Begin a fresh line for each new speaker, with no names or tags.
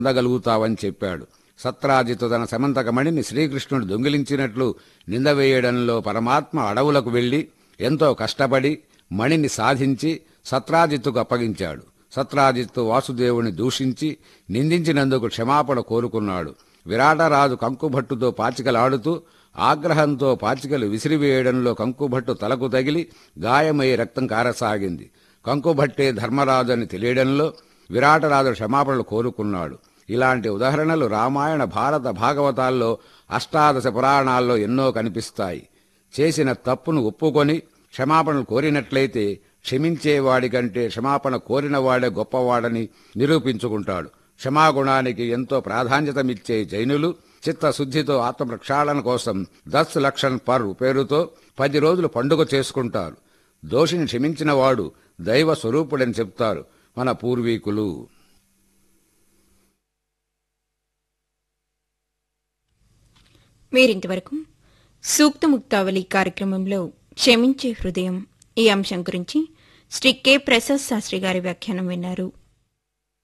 పొందగలుగుతావని చెప్పాడు సత్రాజిత్తు తన సమంతకమణిని శ్రీకృష్ణుడు దొంగిలించినట్లు నింద వేయడంలో పరమాత్మ అడవులకు వెళ్లి ఎంతో కష్టపడి మణిని సాధించి సత్రాజిత్తుకు అప్పగించాడు సత్రాజిత్తు వాసుదేవుని దూషించి నిందించినందుకు క్షమాపణ కోరుకున్నాడు విరాటరాజు కంకుభట్టుతో పాచికలాడుతూ ఆగ్రహంతో పాచికలు విసిరివేయడంలో కంకుభట్టు తలకు తగిలి గాయమై రక్తం కారసాగింది కంకుభట్టే ధర్మరాజు అని తెలియడంలో విరాటరాజు క్షమాపణలు కోరుకున్నాడు ఇలాంటి ఉదాహరణలు రామాయణ భారత భాగవతాల్లో అష్టాదశ పురాణాల్లో ఎన్నో కనిపిస్తాయి చేసిన తప్పును ఒప్పుకొని క్షమాపణలు కోరినట్లయితే క్షమించేవాడి కంటే క్షమాపణ కోరినవాడే గొప్పవాడని నిరూపించుకుంటాడు క్షమాగుణానికి ఎంతో ప్రాధాన్యతమిచ్చే జైనులు చిత్తశుద్ధితో ఆత్మప్రక్షాళన కోసం దస్ లక్షన్ పర్ పేరుతో పది రోజులు పండుగ చేసుకుంటారు దోషిని క్షమించిన వాడు దైవ స్వరూపుడని చెప్తారు మన పూర్వీకులు
మీరింతవరకు సూక్త ముక్తావళి కార్యక్రమంలో క్షమించే హృదయం ఈ అంశం గురించి శ్రీ కె ప్రసాద్ శాస్త్రి గారి వ్యాఖ్యానం విన్నారు